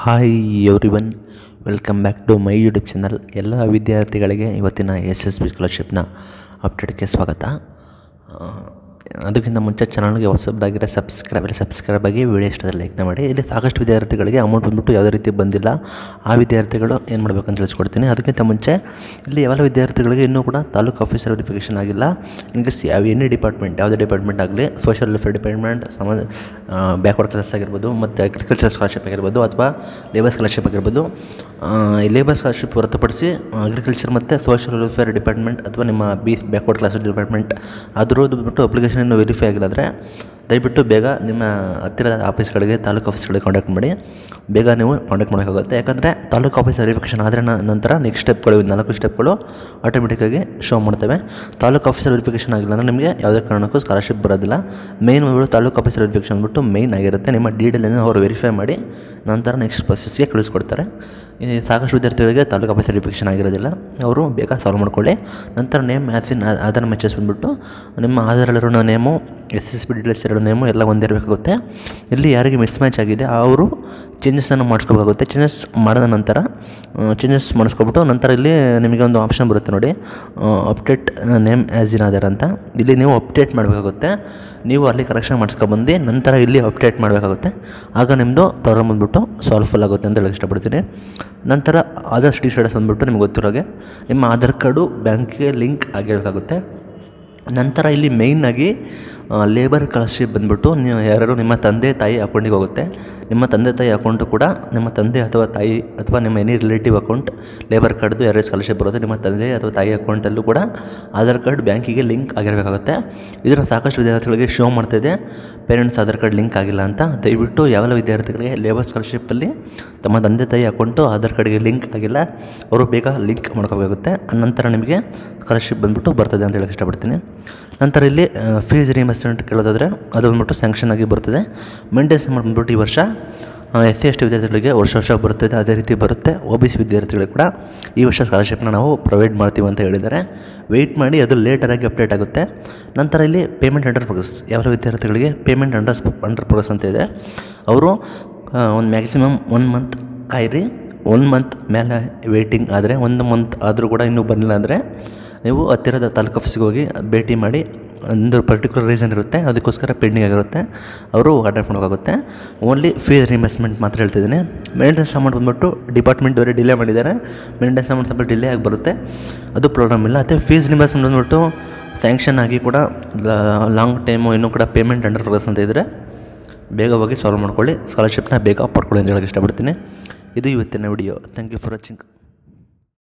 hi everyone welcome back to my YouTube channel ಎಲ್ಲ ವಿದ್ಯಾರ್ಥಿಗಳಿಗೆ ಇವತ್ತಿನ ಎಸ್ ಎಸ್ ಬಿ ಸ್ಕಾಲರ್ಶಿಪ್ನ ಅಪ್ಡೇಟ್ಗೆ ಸ್ವಾಗತ ಆ, ಅದಕ್ಕಿಂತ ಮುಂಚೆ ಚಾನಲ್ಗೆ ಹೊಸಬರಾಗಿರೋ ಸಬ್ಸ್ಕ್ರೈಬ್ ಇಲ್ಲ ಸಬ್ಸ್ಕ್ರೈಬ್ ಆಗಿ ವಿಡಿಯೋ ಇಷ್ಟದಲ್ಲಿ ಲೈಕ್ನ ಮಾಡಿ ಇಲ್ಲಿ ಸಾಕಷ್ಟು ವಿದ್ಯಾರ್ಥಿಗಳಿಗೆ ಅಮೌಂಟ್ ಬಂದ್ಬಿಟ್ಟು ಯಾವುದೇ ರೀತಿ ಬಂದಿಲ್ಲ ಆ ವಿದ್ಯಾರ್ಥಿಗಳು ಏನು ಮಾಡಬೇಕಂತ ತಿಳಿಸ್ಕೊಡ್ತೀನಿ ಅದಕ್ಕಿಂತ ಮುಂಚೆ ಇಲ್ಲಿ ಯಾವೆಲ್ಲ ವಿದ್ಯಾರ್ಥಿಗಳಿಗೆ ಇನ್ನೂ ಕೂಡ ತಾಲೂಕು ಆಫೀಸರ್ ವೆರಿಫಿಕೇಷನ್ ಆಗಿಲ್ಲ ಇನ್ಕೇಸ್ ಯಾವ ಎನಿ ಡಿಪಾರ್ಟ್ಮೆಂಟ್ ಯಾವುದೇ ಡಿಪಾರ್ಟ್ಮೆಂಟ್ ಆಗಲಿ ಸೋಷಿಯಲ್ ವೆಲ್ಫೇರ್ ಡಿಪಾರ್ಟ್ಮೆಂಟ್ ಸಮಾಜ ಬ್ಯಾಕ್ವರ್ಡ್ ಕ್ಲಾಸ್ ಆಗಿರ್ಬೋದು ಮತ್ತು ಅಗ್ರಿಕಲ್ಚರ್ ಸ್ಕಾಲರ್ಶಿಪ್ ಆಗಿರ್ಬೋದು ಅಥವಾ ಲೇಬರ್ ಸ್ಕಾಲರ್ಶಿಪ್ ಆಗಿರ್ಬೋದು ಆ, ಈ ಲೇಬರ್ ಸ್ಕಾಲರ್ಶಿಪ್ ಹೊರತುಪಡಿಸಿ ಅಗ್ರಿಕಲ್ಚರ್ ಮತ್ತು ಸೋಷಿಯಲ್ ವೆಲ್ಫೇರ್ ಡಿಪಾರ್ಟ್ಮೆಂಟ್ ಅಥವಾ ನಿಮ್ಮ ಬಿ ಬ್ಯಾಕ್ವರ್ಡ್ ಕ್ಲಾಸ್ ಡಿಪಾರ್ಟ್ಮೆಂಟ್ ಅದರದ್ದು ಬಿಟ್ಟು ಅಪ್ಲಿಕೇಶನ್ ಇನ್ನೂ ವೆರಿಫೈ ಆಗಿಲ್ಲ ಅಂದರೆ ದಯವಿಟ್ಟು ಬೇಗ ನಿಮ್ಮ ಹತ್ತಿರದ ಆಫೀಸ್ಗಳಿಗೆ ತಾಲೂಕು ಆಫೀಸ್ಗಳಿಗೆ ಕಾಂಟ್ಯಾಕ್ಟ್ ಮಾಡಿ ಬೇಗ ನೀವು ಕಾಂಟ್ಯಾಕ್ಟ್ ಮಾಡೋಕ್ಕಾಗುತ್ತೆ ಯಾಕಂದರೆ ತಾಲೂಕು ಆಫೀಸ್ ವೆರಿಫಿಕೇಷನ್ ಆದರೆ ನಂತರ ನೆಕ್ಸ್ಟ್ ಸ್ಟೆಪ್ಗಳು ಇವು ನಾಲ್ಕು ಸ್ಟೆಪ್ಗಳು ಆಟೋಮೆಟಿಕ್ಕಾಗಿ ಶೋ ಮಾಡ್ತವೆ ತಾಲೂಕು ಆಫೀಸರ್ ವೆರಿಫಿಕೇಷನ್ ಆಗಿಲ್ಲ ಅಂದರೆ ನಿಮಗೆ ಯಾವುದೇ ಕಾರಣಕ್ಕೂ ಸ್ಕಾಲರ್ಶಿಪ್ ಬರೋದಿಲ್ಲ ಮೇನ್ ಬಂದ್ಬಿಟ್ಟು ತಾಲೂಕು ಆಫೀಸರ್ ವೆರಿಫಿಕೇಷನ್ ಬಂದ್ಬಿಟ್ಟು ಮೇಯ್ನ್ ಆಗಿರುತ್ತೆ ನಿಮ್ಮ ಡೀಟೇಲನ್ನು ಅವರು ವೆರಿಫೈ ಮಾಡಿ ನಂತರ ನೆಕ್ಸ್ಟ್ ಪ್ರೊಸೆಸ್ಗೆ ಕಳಿಸ್ಕೊಡ್ತಾರೆ ಈ ಸಾಕಷ್ಟು ವಿದ್ಯಾರ್ಥಿಗಳಿಗೆ ತಾಲೂಕು ಆಫೀಸ್ ವೆರಿಫಿಕೇಷನ್ ಆಗಿರೋದಿಲ್ಲ ಅವರು ಬೇಗ ಸಾಲ್ವ್ ಮಾಡ್ಕೊಳ್ಳಿ ನಂತರ name as in Aadhaar matches ಬಂದ್ಬಿಟ್ಟು ನಿಮ್ಮ ಆಧಾರಲ್ಲಿರೋ name S S B details ಎರಡು ನೇಮು ಎಲ್ಲ ಒಂದೇ ಇರಬೇಕಾಗುತ್ತೆ ಇಲ್ಲಿ ಯಾರಿಗೆ ಮಿಸ್ ಮ್ಯಾಚ್ ಆಗಿದೆ ಅವರು ಚೇಂಜಸನ್ನು ಮಾಡಿಸ್ಕೋಬೇಕಾಗುತ್ತೆ ಚೇಂಜಸ್ ಮಾಡಿದ ನಂತರ ಚೇಂಜಸ್ ಮಾಡಿಸ್ಕೊಬಿಟ್ಟು ನಂತರ ಇಲ್ಲಿ ನಿಮಗೆ ಒಂದು ಆಪ್ಷನ್ ಬರುತ್ತೆ ನೋಡಿ update name as in Aadhaar ಅಂತ ಇಲ್ಲಿ ನೀವು ಅಪ್ಡೇಟ್ ಮಾಡಬೇಕಾಗುತ್ತೆ ನೀವು ಅಲ್ಲಿ ಕರೆಕ್ಷನ್ ಮಾಡಿಸ್ಕೊಬಂದು ನಂತರ ಇಲ್ಲಿ ಅಪ್ಡೇಟ್ ಮಾಡಬೇಕಾಗುತ್ತೆ ಆಗ ನಿಮ್ಮದು ಪ್ರಾಬ್ಲಮ್ ಬಂದ್ಬಿಟ್ಟು ಸಾಲ್ವ್ಫುಲ್ ಆಗುತ್ತೆ ಅಂತ ಹೇಳಕ್ಕೆ ಇಷ್ಟಪಡ್ತೀನಿ ನಂತರ ಆಧಾರ್ ಸ್ಟಡಿ ಸ್ಟೇಟಸ್ ಬಂದ್ಬಿಟ್ಟು ನಿಮ್ಗೆ ಗೊತ್ತಿರೋಗೆ ನಿಮ್ಮ ಆಧಾರ್ ಕಾರ್ಡು ಬ್ಯಾಂಕಿಗೆ ಲಿಂಕ್ ಆಗಿರಬೇಕಾಗುತ್ತೆ ನಂತರ ಇಲ್ಲಿ ಮೇಯ್ನಾಗಿ ಲೇಬರ್ ಸ್ಕಾಲರ್ಶಿಪ್ ಬಂದ್ಬಿಟ್ಟು ನೀವು ಯಾರು ನಿಮ್ಮ ತಂದೆ ತಾಯಿ ಅಕೌಂಟಿಗೆ ಹೋಗುತ್ತೆ ನಿಮ್ಮ ತಂದೆ ತಾಯಿ ಅಕೌಂಟು ಕೂಡ ನಿಮ್ಮ ತಂದೆ ಅಥವಾ ತಾಯಿ ಅಥವಾ ನಿಮ್ಮ ಎನಿ ರಿಲೇಟಿವ್ ಅಕೌಂಟ್ ಲೇಬರ್ ಕಾರ್ಡ್ದು ಯಾರು ಸ್ಕಾಲರ್ಶಿಪ್ ಬರುತ್ತೆ ನಿಮ್ಮ ತಂದೆ ಅಥವಾ ತಾಯಿ ಅಕೌಂಟಲ್ಲೂ ಕೂಡ ಆಧಾರ್ ಕಾರ್ಡ್ ಬ್ಯಾಂಕಿಗೆ ಲಿಂಕ್ ಆಗಿರಬೇಕಾಗುತ್ತೆ ಇದನ್ನು ಸಾಕಷ್ಟು ವಿದ್ಯಾರ್ಥಿಗಳಿಗೆ ಶೋ ಮಾಡ್ತಾಯಿದೆ ಪೇರೆಂಟ್ಸ್ ಆಧಾರ್ ಕಾರ್ಡ್ ಲಿಂಕ್ ಆಗಿಲ್ಲ ಅಂತ ದಯವಿಟ್ಟು ಯಾವೆಲ್ಲ ವಿದ್ಯಾರ್ಥಿಗಳಿಗೆ ಲೇಬರ್ ಸ್ಕಾಲರ್ಶಿಪ್ಪಲ್ಲಿ ತಮ್ಮ ತಂದೆ ತಾಯಿ ಅಕೌಂಟು ಆಧಾರ್ ಕಾರ್ಡ್ಗೆ ಲಿಂಕ್ ಆಗಿಲ್ಲ ಅವರು ಬೇಗ ಲಿಂಕ್ ಮಾಡ್ಕೋಬೇಕಾಗುತ್ತೆ ನಂತರ ನಿಮಗೆ ಸ್ಕಾಲರ್ಶಿಪ್ ಬಂದ್ಬಿಟ್ಟು ಬರ್ತದೆ ಅಂತ ಹೇಳಕ್ಕೆ ಇಷ್ಟಪಡ್ತೀನಿ ನಂತರ ಇಲ್ಲಿ ಫೀಸ್ ರಿಇಂಬರ್ಸ್ಮೆಂಟ್ ಕೇಳೋದಾದರೆ ಅದು ಬಂದ್ಬಿಟ್ಟು ಸ್ಯಾಂಕ್ಷನ್ ಆಗಿ ಬರ್ತದೆ ಮೇಂಟೆನ್ಸ್ ಅಮೌಂಟ್ ಬಂದ್ಬಿಟ್ಟು ಈ ವರ್ಷ ಎಸ್ ಸಿ ಎಸ್ ಟಿ ವಿದ್ಯಾರ್ಥಿಗಳಿಗೆ ವರ್ಷ ವರ್ಷ ಬರ್ತದೆ ಅದೇ ರೀತಿ ಬರುತ್ತೆ ಒ ಬಿ ಸಿ ವಿದ್ಯಾರ್ಥಿಗಳಿಗೆ ಕೂಡ ಈ ವರ್ಷ ಸ್ಕಾಲರ್ಶಿಪ್ನ ನಾವು ಪ್ರೊವೈಡ್ ಮಾಡ್ತೀವಿ ಅಂತ ಹೇಳಿದ್ದಾರೆ ವೆಯ್ಟ್ ಮಾಡಿ ಅದು ಲೇಟರಾಗಿ ಅಪ್ಡೇಟ್ ಆಗುತ್ತೆ ನಂತರ ಇಲ್ಲಿ ಪೇಮೆಂಟ್ ಅಂಡರ್ ಪ್ರೋಗ್ರೆಸ್ ಯಾವ ವಿದ್ಯಾರ್ಥಿಗಳಿಗೆ ಪೇಮೆಂಟ್ ಅಂಡರ್ ಅಂಡರ್ ಪ್ರೋಗ್ರೆಸ್ ಅಂತ ಇದೆ ಅವರು ಒಂದು ಮ್ಯಾಕ್ಸಿಮಮ್ ಒನ್ ಮಂತ್ ಕಾಯಿರಿ ಒನ್ ಮಂತ್ ಮೇಲೆ ವೇಟಿಂಗ್ ಆದರೆ ಒಂದು ಮಂತ್ ಆದರೂ ಕೂಡ ಇನ್ನೂ ಬರಲಿಲ್ಲ ಅಂದರೆ ನೀವು ಹತ್ತಿರದ ತಾಲೂಕು ಆಫೀಸಿಗೆ ಹೋಗಿ ಭೇಟಿ ಮಾಡಿ ಒಂದು ಪರ್ಟಿಕ್ಯುಲರ್ ರೀಸನ್ ಇರುತ್ತೆ ಅದಕ್ಕೋಸ್ಕರ ಪೆಂಡಿಂಗ್ ಆಗಿರುತ್ತೆ ಅವರು ಅಟೆಂಡ್ ಮಾಡೋಕ್ಕಾಗುತ್ತೆ ಓನ್ಲಿ ಫೀಸ್ ರಿಇಂಬರ್ಸ್ಮೆಂಟ್ ಮಾತ್ರ ಹೇಳ್ತಿದ್ದೀನಿ ಮೇಂಟೆನೆನ್ಸ್ ಅಮೌಂಟ್ ಬಂದ್ಬಿಟ್ಟು ಡಿಪಾರ್ಟ್ಮೆಂಟ್ ಅವರೇ ಡಿಲೇ ಮಾಡಿದ್ದಾರೆ ಮೇಂಟೆನೆನ್ಸ್ ಅಮೌಂಟ್ ಸ್ವಲ್ಪ ಡಿಲೇ ಆಗಿ ಬರುತ್ತೆ ಅದು ಪ್ರಾಬ್ಲಮ್ ಇಲ್ಲ ಮತ್ತು ಫೀಸ್ ರಿಇಂಬರ್ಸ್ಮೆಂಟ್ ಬಂದ್ಬಿಟ್ಟು ಸ್ಯಾಂಕ್ಷನ್ ಆಗಿ ಕೂಡ ಲಾಂಗ್ ಟೈಮು ಇನ್ನೂ ಕೂಡ ಪೇಮೆಂಟ್ ಅಂಡರ್ ಪ್ರೋಗ್ರೆಸ್ ಅಂತ ಇದ್ದರೆ ಬೇಗ ಹೋಗಿ ಸಾಲ್ವ್ ಮಾಡ್ಕೊಳ್ಳಿ ಸ್ಕಾಲರ್ಶಿಪ್ನ ಬೇಗ ಪಡ್ಕೊಳ್ಳಿ ಅಂತ ಹೇಳಕ್ಕೆ ಇಷ್ಟಪಡ್ತೀನಿ ಇದು ಇವತ್ತಿನ video thank you for watching